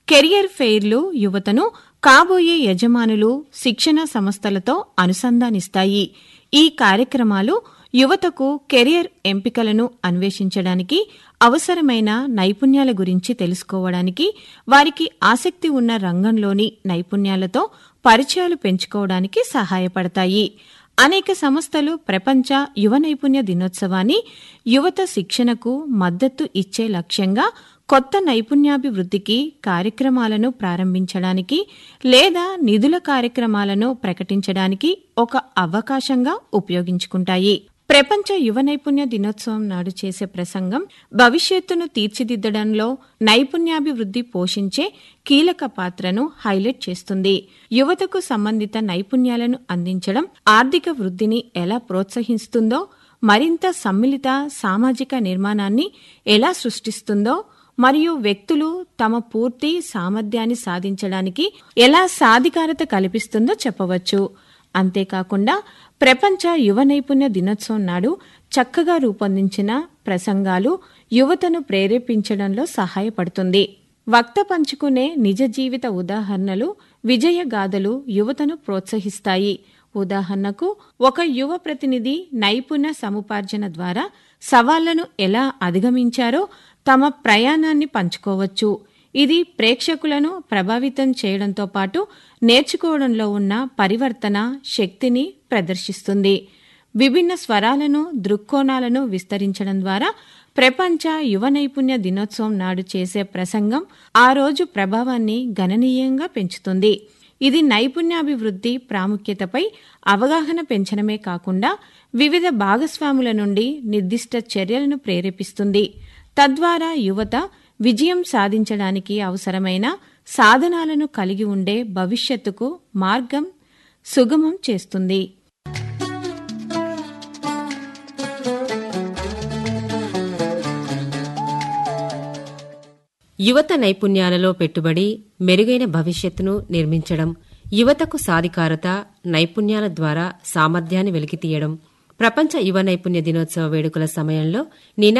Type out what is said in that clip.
career ఫెయిర్లు యువతను కాబోయే యజమానులు శిక్షణ సంస్థలతో అనుసంధానిస్తాయి ఈ కార్యక్రమాలు యువతకు కెరియర్ ఎంపికలను అన్వేషించడానికి అవసరమైన నైపుణ్యాల గురించి తెలుసుకోవడానికి వారికి ఆసక్తి ఉన్న రంగంలోని నైపుణ్యాలతో పరిచయాలు పెంచుకోవడానికి సహాయపడతాయి అనేక సంస్థలు ప్రపంచ యువ నైపుణ్య దినోత్సవాన్ని యువత శిక్షణకు మద్దతు ఇచ్చే లక్ష్యంగా కొత్త నైపుణ్యాభివృద్ధికి కార్యక్రమాలను ప్రారంభించడానికి లేదా నిధుల కార్యక్రమాలను ప్రకటించడానికి ఒక అవకాశంగా ఉపయోగించుకుంటాయి ప్రపంచ యువ నైపుణ్య దినోత్సవం నాడు చేసే ప్రసంగం భవిష్యత్తును తీర్చిదిద్దడంలో నైపుణ్యాభివృద్ధి పోషించే కీలక పాత్రను హైలైట్ చేస్తుంది యువతకు సంబంధిత నైపుణ్యాలను అందించడం ఆర్థిక వృద్ధిని ఎలా ప్రోత్సహిస్తుందో మరింత సమ్మిళిత సామాజిక నిర్మాణాన్ని ఎలా సృష్టిస్తుందో మరియు వ్యక్తులు తమ పూర్తి సామర్థ్యాన్ని సాధించడానికి ఎలా సాధికారత కల్పిస్తుందో చెప్పవచ్చు అంతేకాకుండా ప్రపంచ యువ నైపుణ్య దినోత్సవం నాడు చక్కగా రూపొందించిన ప్రసంగాలు యువతను ప్రేరేపించడంలో సహాయపడుతుంది వక్త పంచుకునే నిజ జీవిత ఉదాహరణలు విజయగాథలు యువతను ప్రోత్సహిస్తాయి ఉదాహరణకు ఒక యువ ప్రతినిధి నైపుణ్య సముపార్జన ద్వారా సవాళ్లను ఎలా అధిగమించారో తమ ప్రయాణాన్ని పంచుకోవచ్చు ఇది ప్రేక్షకులను ప్రభావితం చేయడంతో పాటు నేర్చుకోవడంలో ఉన్న పరివర్తన శక్తిని ప్రదర్శిస్తుంది విభిన్న స్వరాలను దృక్కోణాలను విస్తరించడం ద్వారా ప్రపంచ యువ నైపుణ్య దినోత్సవం నాడు చేసే ప్రసంగం ఆ రోజు ప్రభావాన్ని గణనీయంగా పెంచుతుంది ఇది నైపుణ్యాభివృద్ధి ప్రాముఖ్యతపై అవగాహన పెంచడమే కాకుండా వివిధ భాగస్వాముల నుండి నిర్దిష్ట చర్యలను ప్రేరేపిస్తుంది తద్వారా యువత విజయం సాధించడానికి అవసరమైన సాధనాలను కలిగి ఉండే భవిష్యత్తుకు మార్గం సుగమం చేస్తుంది యువత నైపుణ్యాలలో పెట్టుబడి మెరుగైన భవిష్యత్తును నిర్మించడం యువతకు సాధికారత నైపుణ్యాల ద్వారా సామర్థ్యాన్ని వెలికితీయడం ప్రపంచ యువ నైపుణ్య దినోత్సవ వేడుకల సమయంలో నినా